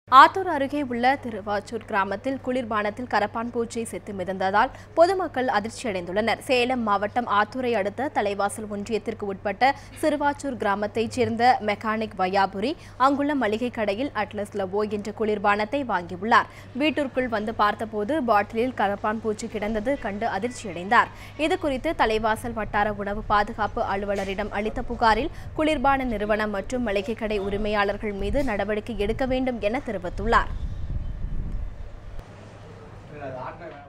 ஆத்தூர் அருகே உள்ள திருவாச்சூர் கிராமத்தில் குளிர்பானத்தில் கரப்பான் பூச்சி செத்து மிதந்ததால் பொதுமக்கள் அதிர்ச்சியடைந்துள்ளனர் சேலம் மாவட்டம் ஆத்தூரை அடுத்த தலைவாசல் ஒன்றியத்திற்கு உட்பட்ட சிறுவாச்சூர் கிராமத்தைச் சேர்ந்த மெக்கானிக் வயாபுரி அங்குள்ள மளிகை கடையில் அட்லஸ் லவோ என்ற குளிர்பானத்தை வாங்கியுள்ளார் வீட்டிற்குள் வந்து பார்த்தபோது பாட்டிலில் கரப்பான் பூச்சி கிடந்தது கண்டு அதிர்ச்சியடைந்தார் இதுகுறித்து தலைவாசல் வட்டார உணவு பாதுகாப்பு அலுவலரிடம் அளித்த புகாரில் குளிர்பான நிறுவனம் மற்றும் மளிகை கடை உரிமையாளர்கள் மீது நடவடிக்கை எடுக்க வேண்டும் என தெரிவித்துள்ளார்